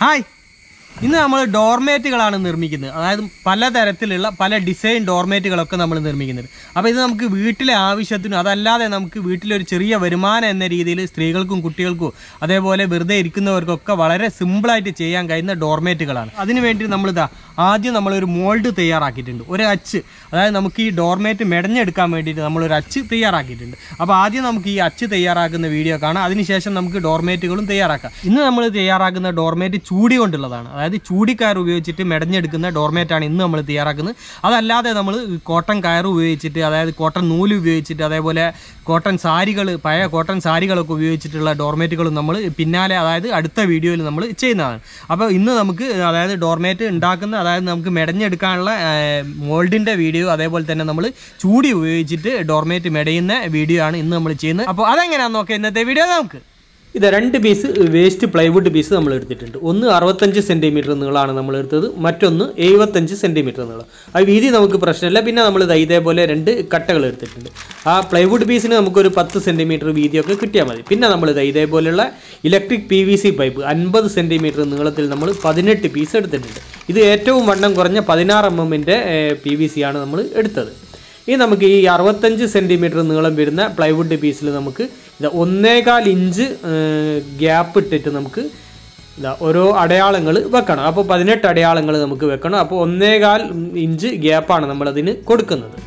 hi ഇന്ന് നമ്മൾ ഡോർമേറ്റുകളാണ് നിർമ്മിക്കുന്നത് അതായത് പലതരത്തിലുള്ള പല ഡിസൈൻ ഡോർമേറ്റുകളൊക്കെ നമ്മൾ നിർമ്മിക്കുന്നത് അപ്പോൾ ഇത് നമുക്ക് വീട്ടിലെ ആവശ്യത്തിനും അതല്ലാതെ നമുക്ക് വീട്ടിലൊരു ചെറിയ വരുമാനം എന്ന രീതിയിൽ സ്ത്രീകൾക്കും കുട്ടികൾക്കും അതേപോലെ വെറുതെ ഇരിക്കുന്നവർക്കൊക്കെ വളരെ സിമ്പിളായിട്ട് ചെയ്യാൻ കഴിയുന്ന ഡോർമേറ്റുകളാണ് അതിനുവേണ്ടി നമ്മളിതാ ആദ്യം നമ്മളൊരു മോൾഡ് തയ്യാറാക്കിയിട്ടുണ്ട് ഒരു അച്ച് അതായത് നമുക്ക് ഈ ഡോർമേറ്റ് മെടഞ്ഞെടുക്കാൻ വേണ്ടിയിട്ട് നമ്മളൊരു അച്ച് തയ്യാറാക്കിയിട്ടുണ്ട് അപ്പോൾ ആദ്യം നമുക്ക് ഈ അച്ച് തയ്യാറാക്കുന്ന വീഡിയോ കാണാം അതിനുശേഷം നമുക്ക് ഡോർമേറ്റുകളും തയ്യാറാക്കാം ഇന്ന് നമ്മൾ തയ്യാറാക്കുന്ന ഡോർമേറ്റ് ചൂടി കൊണ്ടുള്ളതാണ് അതായത് ചൂടിക്കയർ ഉപയോഗിച്ചിട്ട് മെടഞ്ഞെടുക്കുന്ന ഡോർമേറ്റാണ് ഇന്ന് നമ്മൾ തയ്യാറാക്കുന്നത് അതല്ലാതെ നമ്മൾ കോട്ടൺ കയർ ഉപയോഗിച്ചിട്ട് അതായത് കോട്ടൺ നൂല് ഉപയോഗിച്ചിട്ട് അതേപോലെ കോട്ടൺ സാരികൾ പഴയ കോട്ടൺ സാരികളൊക്കെ ഉപയോഗിച്ചിട്ടുള്ള ഡോർമേറ്റുകളും നമ്മൾ പിന്നാലെ അതായത് അടുത്ത വീഡിയോയിൽ നമ്മൾ ചെയ്യുന്നതാണ് അപ്പോൾ ഇന്ന് നമുക്ക് അതായത് ഡോർമേറ്റ് ഉണ്ടാക്കുന്ന അതായത് നമുക്ക് മെടഞ്ഞെടുക്കാനുള്ള മോൾഡിൻ്റെ വീഡിയോ അതേപോലെ തന്നെ നമ്മൾ ചൂടി ഉപയോഗിച്ചിട്ട് ഡോർമേറ്റ് മെടയുന്ന വീഡിയോ ആണ് ഇന്ന് നമ്മൾ ചെയ്യുന്നത് അപ്പോൾ അതെങ്ങനെയാണെന്ന് നോക്കാം ഇന്നത്തെ വീഡിയോ നമുക്ക് ഇത് രണ്ട് പീസ് വേസ്റ്റ് പ്ലൈവുഡ് പീസ് നമ്മൾ എടുത്തിട്ടുണ്ട് ഒന്ന് അറുപത്തഞ്ച് സെൻറ്റിമീറ്റർ നീളമാണ് നമ്മൾ എടുത്തത് മറ്റൊന്ന് എഴുപത്തഞ്ച് സെൻറ്റിമീറ്റർ നീളം ആ വീതി നമുക്ക് പ്രശ്നമില്ല പിന്നെ നമ്മൾ ദാ ഇതേപോലെ രണ്ട് കട്ടകൾ എടുത്തിട്ടുണ്ട് ആ പ്ലൈവുഡ് പീസിന് നമുക്കൊരു പത്ത് സെൻറ്റിമീറ്റർ വീതിയൊക്കെ കിട്ടിയാൽ മതി പിന്നെ നമ്മൾ ദാ ഇതേപോലെയുള്ള electric P V C pipe അൻപത് സെൻറ്റിമീറ്റർ നീളത്തിൽ നമ്മൾ പതിനെട്ട് പീസ് എടുത്തിട്ടുണ്ട് ഇത് ഏറ്റവും വണ്ണം കുറഞ്ഞ പതിനാറ് എം എമ്മിൻ്റെ പി വി സി ആണ് നമ്മൾ എടുത്തത് ഇനി നമുക്ക് ഈ അറുപത്തഞ്ച് സെൻറ്റിമീറ്റർ നീളം വരുന്ന പ്ലൈവുഡ് പീസിൽ നമുക്ക് ഇത് ഒന്നേകാൽ ഇഞ്ച് ഗ്യാപ്പ് ഇട്ടിട്ട് നമുക്ക് ഇതാ ഓരോ അടയാളങ്ങൾ വെക്കണം അപ്പോൾ പതിനെട്ട് അടയാളങ്ങൾ നമുക്ക് വെക്കണം അപ്പോൾ ഒന്നേകാൽ ഇഞ്ച് ഗ്യാപ്പാണ് നമ്മളതിന് കൊടുക്കുന്നത്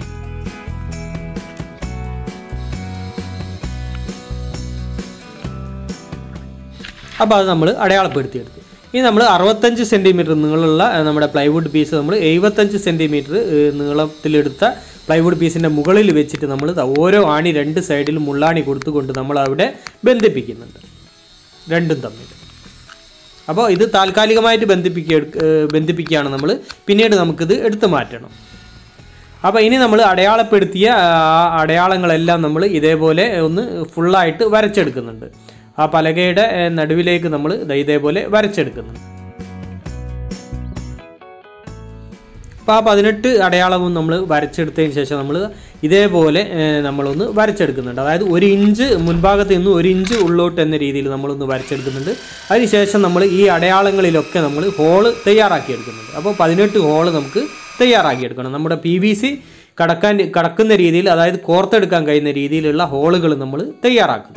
അപ്പോൾ അത് നമ്മൾ അടയാളപ്പെടുത്തിയെടുത്തു ഇനി നമ്മൾ അറുപത്തഞ്ച് സെൻറ്റിമീറ്റർ നീളമുള്ള ഏഹ്, നമ്മുടെ പ്ലൈവുഡ് പീസ് നമ്മൾ എഴുപത്തഞ്ച് സെൻറ്റിമീറ്റർ നീളത്തിലെടുത്ത പ്ലൈവുഡ് പീസിൻ്റെ മുകളിൽ വെച്ചിട്ട് നമ്മൾ ദാ ഓരോ ആണി രണ്ട് സൈഡിലും മുള്ളാണി കൊടുത്തുകൊണ്ട് നമ്മൾ അവിടെ ബന്ധിപ്പിക്കുന്നുണ്ട് രണ്ടും തമ്മിൽ അപ്പോൾ ഇത് താൽക്കാലികമായിട്ട് ബന്ധിപ്പിക്കുക ഏഹ്, ബന്ധിപ്പിക്കുകയാണ് നമ്മൾ പിന്നീട് നമുക്കിത് എടുത്തു മാറ്റണം അപ്പോൾ ഇനി നമ്മൾ അടയാളപ്പെടുത്തിയ ആ അടയാളങ്ങളെല്ലാം നമ്മൾ ഇതേപോലെ ഒന്ന് ഫുള്ളായിട്ട് വരച്ചെടുക്കുന്നുണ്ട് ആ പലകയുടെ ഏഹ്, നടുവിലേക്ക് നമ്മൾ ദാ ഇതേപോലെ വരച്ചെടുക്കുന്നുണ്ട് അപ്പോൾ ആ പതിനെട്ട് അടയാളവും നമ്മൾ വരച്ചെടുത്തതിന് ശേഷം നമ്മൾ ഇതേപോലെ ഏഹ്, നമ്മളൊന്ന് വരച്ചെടുക്കുന്നുണ്ട് അതായത് ഒരു ഇഞ്ച് മുൻഭാഗത്ത് നിന്ന് ഒരു ഇഞ്ച് ഉള്ളോട്ട് എന്ന രീതിയിൽ നമ്മളൊന്ന് വരച്ചെടുക്കുന്നുണ്ട് അതിനുശേഷം നമ്മൾ ഈ അടയാളങ്ങളിലൊക്കെ നമ്മൾ ഹോള് തയ്യാറാക്കിയെടുക്കുന്നുണ്ട് അപ്പോൾ പതിനെട്ട് ഹോള് നമുക്ക് തയ്യാറാക്കിയെടുക്കണം നമ്മുടെ പി വി സി കടക്കാൻ കടക്കുന്ന രീതിയിൽ അതായത് കോർത്തെടുക്കാൻ കഴിയുന്ന രീതിയിലുള്ള ഹോളുകൾ നമ്മൾ തയ്യാറാക്കുന്നു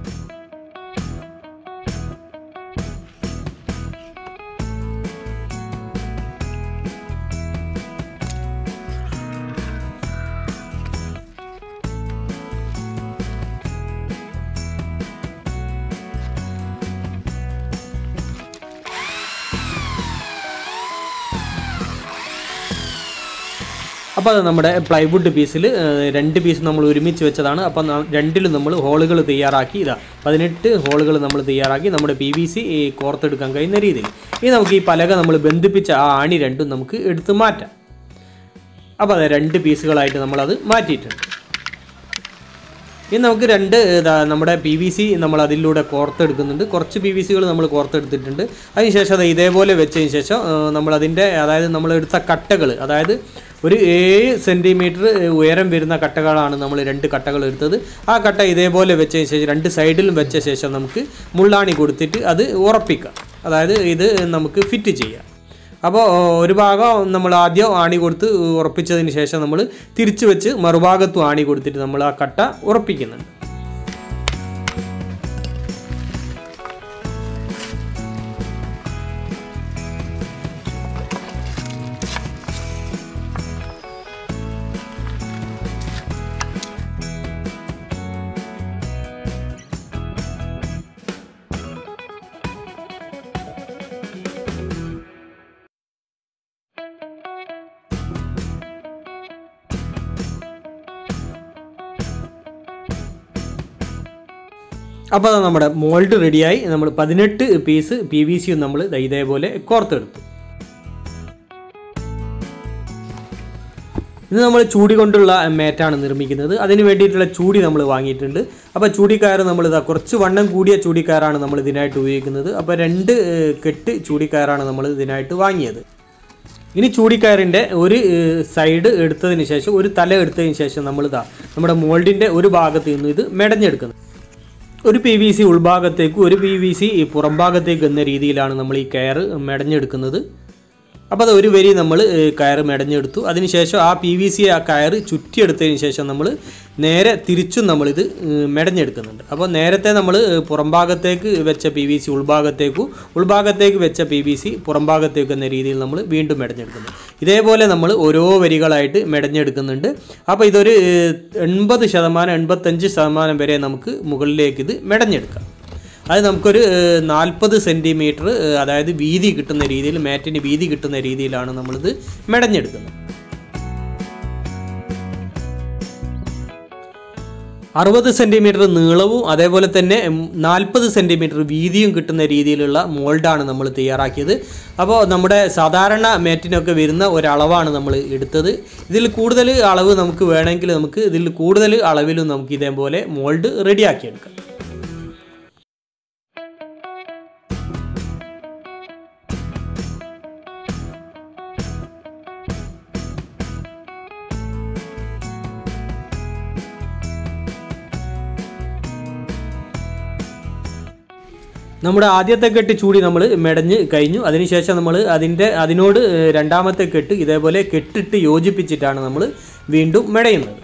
അപ്പോൾ അത് നമ്മുടെ പ്ലൈവുഡ് പീസിൽ രണ്ട് പീസ് നമ്മൾ ഒരുമിച്ച് വെച്ചതാണ് അപ്പോൾ ന- രണ്ടിലും നമ്മൾ ഹോളുകൾ തയ്യാറാക്കി ഇതാ പതിനെട്ട് ഹോളുകൾ നമ്മൾ തയ്യാറാക്കി നമ്മുടെ പി വി സി കോർത്തെടുക്കാൻ കഴിയുന്ന രീതിയിൽ ഇനി നമുക്ക് ഈ പലക നമ്മൾ ബന്ധിപ്പിച്ച ആ ആണി രണ്ടും നമുക്ക് എടുത്ത് മാറ്റാം അപ്പോൾ അത് രണ്ട് പീസുകളായിട്ട് നമ്മളത് മാറ്റിയിട്ടുണ്ട് ഇനി നമുക്ക് രണ്ട് ഇതാ നമ്മുടെ പി വി സി നമ്മൾ അതിലൂടെ കോർത്തെടുക്കുന്നുണ്ട് കുറച്ച് പി വി സികൾ നമ്മൾ കോർത്തെടുത്തിട്ടുണ്ട് അതിനുശേഷം അത് ഇതേപോലെ വെച്ചതിന് ശേഷം നമ്മൾ അതിൻ്റെ അതായത് നമ്മൾ എടുത്ത കട്ടകൾ അതായത് ഒരു ഏഴ് സെൻറ്റിമീറ്റർ ഉയരം വരുന്ന കട്ടകളാണ് നമ്മൾ രണ്ട് കട്ടകൾ എടുത്തത് ആ കട്ട ഇതേപോലെ വെച്ചതിന് ശേഷം രണ്ട് സൈഡിലും വെച്ച ശേഷം നമുക്ക് മുള്ളാണി കൊടുത്തിട്ട് അത് ഉറപ്പിക്കാം അതായത് ഇത് നമുക്ക് ഫിറ്റ് ചെയ്യാം അപ്പോൾ ഒരു ഭാഗം നമ്മൾ ആദ്യം ആണി കൊടുത്ത് ഉറപ്പിച്ചതിന് ശേഷം നമ്മൾ തിരിച്ചു വെച്ച് മറുഭാഗത്തും ആണി കൊടുത്തിട്ട് നമ്മൾ ആ കട്ട ഉറപ്പിക്കുന്നുണ്ട് അപ്പോൾ അത് നമ്മുടെ മോൾഡ് റെഡിയായി നമ്മൾ പതിനെട്ട് പീസ് പി വി സിയും നമ്മൾ ദാ ഇതേപോലെ കോർത്തെടുത്തു ഇത് നമ്മൾ ചൂടി കൊണ്ടുള്ള മാറ്റാണ് നിർമ്മിക്കുന്നത് അതിന് വേണ്ടിയിട്ടുള്ള ചൂടി നമ്മൾ വാങ്ങിയിട്ടുണ്ട് അപ്പോൾ ചൂടിക്കയർ നമ്മൾ ഇതാ കുറച്ച് വണ്ണം കൂടിയ ചൂടിക്കയറാണ് നമ്മൾ ഇതിനായിട്ട് ഉപയോഗിക്കുന്നത് അപ്പോൾ രണ്ട് ഏഹ്, കെട്ട് ചൂടിക്കയറാണ് നമ്മൾ ഇതിനായിട്ട് വാങ്ങിയത് ഇനി ചൂടിക്കയറിൻ്റെ ഒരു ഏഹ്, സൈഡ് എടുത്തതിന് ശേഷം ഒരു തല എടുത്തതിന് ശേഷം നമ്മൾ ഇതാ നമ്മുടെ മോൾഡിൻ്റെ ഒരു ഭാഗത്ത് നിന്ന് ഇത് മെടഞ്ഞെടുക്കുന്നത് ഒരു പി വി സി ഉൾഭാഗത്തേക്കും ഒരു പി വി സി പുറംഭാഗത്തേക്ക് എന്ന രീതിയിലാണ് നമ്മൾ ഈ കയർ മെടഞ്ഞെടുക്കുന്നത് അപ്പോൾ അത് ഒരു വരി നമ്മൾ കയർ മെടഞ്ഞെടുത്തു അതിനുശേഷം ആ പി വി സി ആ കയർ ചുറ്റിയെടുത്തതിന് ശേഷം നമ്മൾ നേരെ തിരിച്ചും നമ്മളിത് ഏഹ്, മെടഞ്ഞെടുക്കുന്നുണ്ട് അപ്പോൾ നേരത്തെ നമ്മൾ പുറംഭാഗത്തേക്ക് വെച്ച പി വി സി ഉൾഭാഗത്തേക്കും ഉൾഭാഗത്തേക്ക് വെച്ച പി വി സി പുറംഭാഗത്തേക്ക് എന്ന രീതിയിൽ നമ്മൾ വീണ്ടും മെടഞ്ഞെടുക്കുന്നു ഇതേപോലെ നമ്മൾ ഓരോ വരികളായിട്ട് മെടഞ്ഞെടുക്കുന്നുണ്ട് അപ്പോൾ ഇതൊരു ഏഹ്, എൺപത് ശതമാനം എൺപത്തഞ്ച് ശതമാനം വരെ നമുക്ക് മുകളിലേക്ക് ഇത് മെടഞ്ഞെടുക്കാം അത് നമുക്കൊരു നാൽപ്പത് സെൻറ്റിമീറ്റർ അതായത് വീതി കിട്ടുന്ന രീതിയിൽ മാറ്റിന് വീതി കിട്ടുന്ന രീതിയിലാണ് നമ്മളിത് മെടഞ്ഞെടുക്കുന്നത് അറുപത് സെൻറ്റിമീറ്റർ നീളവും അതേപോലെ തന്നെ നാൽപ്പത് സെൻറ്റിമീറ്റർ വീതിയും കിട്ടുന്ന രീതിയിലുള്ള മോൾഡാണ് നമ്മൾ തയ്യാറാക്കിയത് അപ്പോൾ നമ്മുടെ സാധാരണ മാറ്റിനൊക്കെ വരുന്ന ഒരളവാണ് നമ്മൾ എടുത്തത് ഇതിൽ കൂടുതൽ അളവ് നമുക്ക് വേണമെങ്കിൽ നമുക്ക് ഇതിൽ കൂടുതൽ അളവിലും നമുക്ക് ഇതേപോലെ മോൾഡ് റെഡിയാക്കിയെടുക്കാം നമ്മുടെ ആദ്യത്തെ കെട്ട് ചൂടി നമ്മൾ മെടഞ്ഞ് കഴിഞ്ഞു അതിനുശേഷം നമ്മൾ അതിൻ്റെ അതിനോട് ഏഹ്, രണ്ടാമത്തെ കെട്ട് ഇതേപോലെ കെട്ടിട്ട് യോജിപ്പിച്ചിട്ടാണ് നമ്മൾ വീണ്ടും മെടയുന്നത്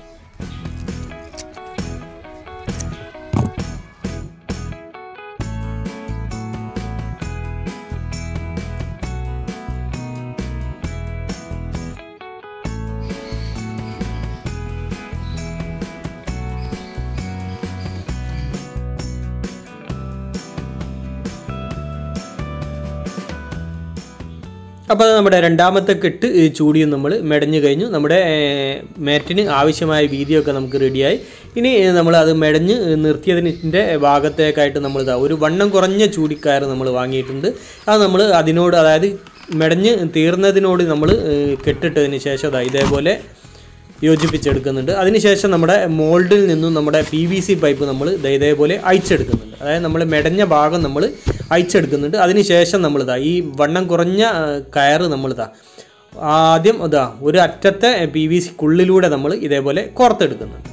അപ്പോൾ അത് നമ്മുടെ രണ്ടാമത്തെ കെട്ട് ഈ ചൂടിയും നമ്മൾ മെടഞ്ഞു കഴിഞ്ഞു നമ്മുടെ ഏർ, മാറ്റിന് ആവശ്യമായ വീതിയൊക്കെ നമുക്ക് റെഡിയായി ഇനി ഏർ, നമ്മൾ അത് മെടഞ്ഞ് നിർത്തിയതിൻ്റെ ഭാഗത്തേക്കായിട്ട് നമ്മൾ ഇതാ ഒരു വണ്ണം കുറഞ്ഞ ചൂടിക്കയർ നമ്മൾ വാങ്ങിയിട്ടുണ്ട് അത് നമ്മൾ അതിനോട് അതായത് മെടഞ്ഞ് തീർന്നതിനോട് നമ്മൾ ഏർ, കെട്ടിട്ടതിന് ശേഷം അതാ ഇതേപോലെ യോജിപ്പിച്ചെടുക്കുന്നുണ്ട് അതിനുശേഷം നമ്മുടെ മോൾഡിൽ നിന്നും നമ്മുടെ പി വി സി പൈപ്പ് നമ്മൾ ഇതേപോലെ അയച്ചെടുക്കുന്നുണ്ട് അതായത് നമ്മൾ മെടഞ്ഞ ഭാഗം നമ്മൾ അയച്ചെടുക്കുന്നുണ്ട് അതിനുശേഷം നമ്മളിതാ ഈ വണ്ണം കുറഞ്ഞ ആ, കയറ് നമ്മളിതാ ആദ്യം ഇതാ ഒരു അറ്റത്തെ പി വി സിക്കുള്ളിലൂടെ നമ്മൾ ഇതേപോലെ കോർത്തെടുക്കുന്നുണ്ട്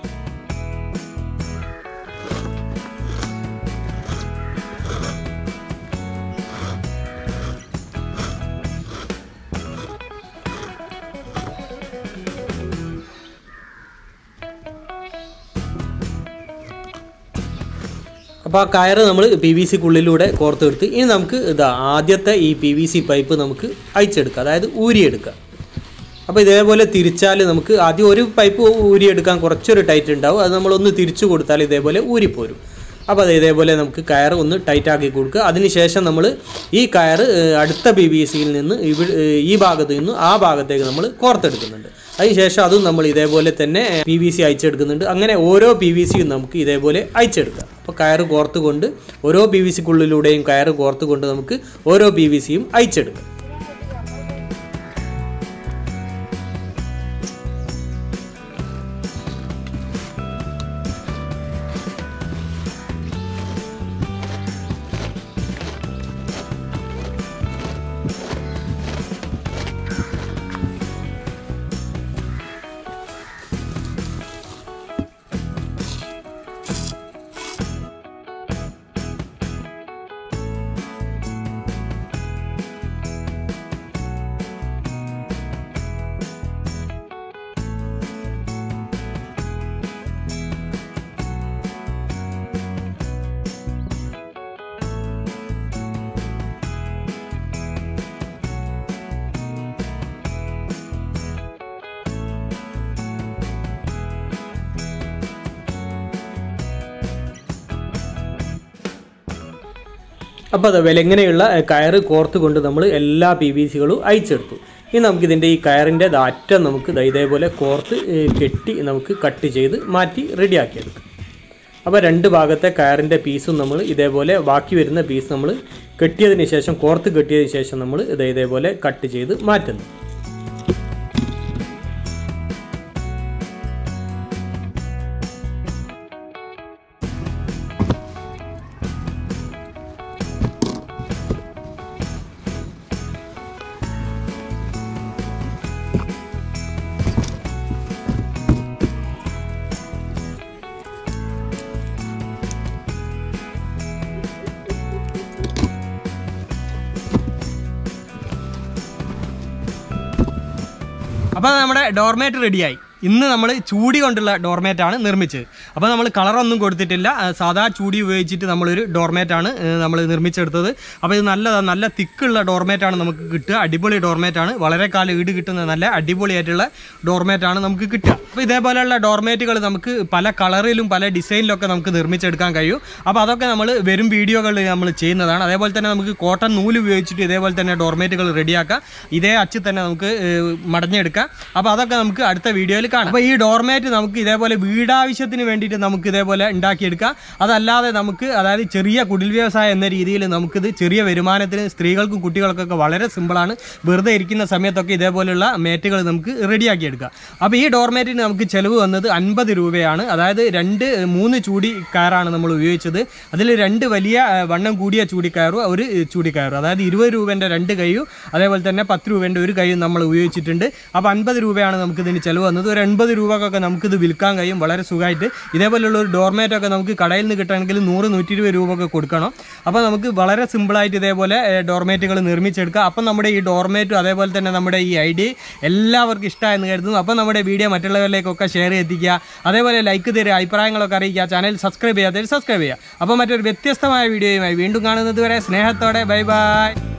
അപ്പോൾ ആ കയറ് നമ്മൾ പി വി സിക്കുള്ളിലൂടെ കോർത്തെടുത്ത് ഇനി നമുക്ക് ഇതാ ആദ്യത്തെ ഈ പി വി സി പൈപ്പ് നമുക്ക് അയച്ചെടുക്കാം അതായത് ഊരിയെടുക്കാം അപ്പോൾ ഇതേപോലെ തിരിച്ചാൽ നമുക്ക് ആദ്യം ഒരു പൈപ്പ് ഊരിയെടുക്കാൻ കുറച്ചൊരു ടൈറ്റ് ഉണ്ടാവും അത് നമ്മളൊന്ന് തിരിച്ചു കൊടുത്താൽ ഇതേപോലെ ഊരിപ്പോരും അപ്പോൾ അത് ഇതേപോലെ നമുക്ക് കയർ ഒന്ന് ടൈറ്റ് ആക്കി കൊടുക്കുക അതിനുശേഷം നമ്മൾ ഈ കയർ ഏഹ്, അടുത്ത പി വി സിയിൽ നിന്ന് ഇവി ഏഹ്, ഈ ഭാഗത്ത് നിന്ന് ആ ഭാഗത്തേക്ക് നമ്മൾ കോർത്തെടുക്കുന്നുണ്ട് അതിനുശേഷം അതും നമ്മൾ ഇതേപോലെ തന്നെ പി വി സി അയച്ചെടുക്കുന്നുണ്ട് അങ്ങനെ ഓരോ പി വി സിയും നമുക്ക് ഇതേപോലെ അയച്ചെടുക്കാം അപ്പോൾ കയർ കോർത്തുകൊണ്ട് ഓരോ പി വി സിക്കുള്ളിലൂടെയും കയർ കോർത്തുകൊണ്ട് നമുക്ക് ഓരോ പി വി സിയും അയച്ചെടുക്കാം അപ്പോൾ അത് വിലങ്ങനെയുള്ള കയറ് കോർത്ത് കൊണ്ട് നമ്മൾ എല്ലാ പി വി സികളും അയച്ചെടുത്തു ഇനി നമുക്കിതിൻ്റെ ഈ കയറിൻ്റെ അറ്റം നമുക്ക് ദാ ഇതേപോലെ കോർത്ത് ഏ, കെട്ടി നമുക്ക് കട്ട് ചെയ്ത് മാറ്റി റെഡിയാക്കിയെടുക്കാം അപ്പോൾ രണ്ട് ഭാഗത്തെ കയറിൻ്റെ പീസും നമ്മൾ ഇതേപോലെ ബാക്കി വരുന്ന പീസ് നമ്മൾ കെട്ടിയതിന് ശേഷം കോർത്ത് കെട്ടിയതിന് ശേഷം നമ്മൾ ഇത് ഇതേപോലെ കട്ട് ചെയ്ത് മാറ്റുന്നു അപ്പോൾ നമ്മുടെ ഡോർമേറ്റ് റെഡിയായി ഇന്ന് നമ്മൾ ചൂടി കൊണ്ടുള്ള ഡോർമേറ്റ് ആണ് നിർമ്മിച്ചത് അപ്പോൾ നമ്മൾ കളറൊന്നും കൊടുത്തിട്ടില്ല ആ, സാധാ ചൂടി ഉപയോഗിച്ചിട്ട് നമ്മളൊരു ഡോർമേറ്റ് ആണ് നമ്മൾ നിർമ്മിച്ചെടുത്തത് അപ്പോൾ ഇത് നല്ല നല്ല തിക്കുള്ള ഡോർമേറ്റ് ആണ് നമുക്ക് കിട്ടുക അടിപൊളി ഡോർമേറ്റ് ആണ് വളരെ കാലം ഈട് കിട്ടുന്ന നല്ല അടിപൊളിയായിട്ടുള്ള ഡോർമേറ്റ് ആണ് നമുക്ക് കിട്ടുക അപ്പോൾ ഇതേപോലെയുള്ള ഡോർമേറ്റുകൾ നമുക്ക് പല കളറിലും പല ഡിസൈനിലൊക്കെ നമുക്ക് നിർമ്മിച്ചെടുക്കാൻ കഴിയും അപ്പോൾ അതൊക്കെ നമ്മൾ വരും വീഡിയോകളിൽ നമ്മൾ ചെയ്യുന്നതാണ് അതേപോലെ തന്നെ നമുക്ക് കോട്ടൺ നൂല് ഉപയോഗിച്ചിട്ട് ഇതേപോലെ തന്നെ ഡോർമേറ്റുകൾ റെഡിയാക്കാം ഇതേ അച്ചിൽ തന്നെ നമുക്ക് ഏഹ്, മടഞ്ഞെടുക്കാം അപ്പോൾ അതൊക്കെ നമുക്ക് അടുത്ത വീഡിയോയിൽ കാണാം അപ്പോൾ ഈ ഡോർമേറ്റ് നമുക്ക് ഇതേപോലെ വീടാവശ്യത്തിന് വേണ്ടിയിട്ട് നമുക്ക് ഇതേപോലെ ഉണ്ടാക്കിയെടുക്കാം അതല്ലാതെ നമുക്ക് അതായത് ചെറിയ കുടിൽ വ്യവസായം എന്ന രീതിയിൽ നമുക്കിത് ചെറിയ വരുമാനത്തിന് സ്ത്രീകൾക്കും കുട്ടികൾക്കൊക്കെ വളരെ സിമ്പിളാണ് വെറുതെ ഇരിക്കുന്ന സമയത്തൊക്കെ ഇതേപോലെയുള്ള മേറ്റുകൾ നമുക്ക് റെഡിയാക്കി എടുക്കാം അപ്പോൾ ഈ ഡോർമേറ്റിന് നമുക്ക് ചിലവ് വന്നത് അൻപത് രൂപയാണ് അതായത് രണ്ട് മൂന്ന് ചൂടി കയറാണ് നമ്മൾ ഉപയോഗിച്ചത് അതിൽ രണ്ട് വലിയ ആ, വണ്ണം കൂടിയ ചൂടിക്കയറും ഒരു ചൂടിക്കയറും അതായത് ഇരുപത് രൂപേൻ്റെ രണ്ട് കൈയും അതേപോലെ തന്നെ പത്ത് രൂപേൻ്റെ ഒരു കൈയും നമ്മൾ ഉപയോഗിച്ചിട്ടുണ്ട് അപ്പോൾ അൻപത് രൂപയാണ് നമുക്ക് ഇതിന് ചിലവ് വന്നത് ഒരു എൺപത് രൂപക്കൊക്കെ നമുക്കിത് വിൽക്കാൻ കഴിയും വളരെ സുഖമായിട്ട് ഇതേപോലെയുള്ള ഒരു ഡോർമേറ്റ് ഒക്കെ നമുക്ക് കടയിൽ നിന്ന് കിട്ടണമെങ്കിൽ നൂറ് നൂറ്റി ഇരുപത് രൂപ ഒക്കെ കൊടുക്കണം അപ്പോൾ നമുക്ക് വളരെ സിമ്പിളായിട്ട് ഇതേപോലെ ഡോർമേറ്റുകൾ നിർമ്മിച്ചെടുക്കാം അപ്പം നമ്മുടെ ഈ ഡോർമേറ്റും അതേപോലെ തന്നെ നമ്മുടെ ഈ ഐഡിയ എല്ലാവർക്കും ഇഷ്ടമായെന്ന് കരുതുന്നു അപ്പോൾ നമ്മുടെ വീഡിയോ മറ്റുള്ളവരിലേക്കൊക്കെ ഷെയർ ചെയ്തിരിക്കുക അതേപോലെ ലൈക്ക് തരിക അഭിപ്രായങ്ങളൊക്കെ അറിയിക്കുക ചാനൽ സബ്സ്ക്രൈബ് ചെയ്യാത്തവർ സബ്സ്ക്രൈബ് ചെയ്യുക അപ്പോൾ മറ്റൊരു വ്യത്യസ്തമായ വീഡിയോയുമായി വീണ്ടും കാണുന്നത് വരെ സ്നേഹത്തോടെ ബൈ ബൈ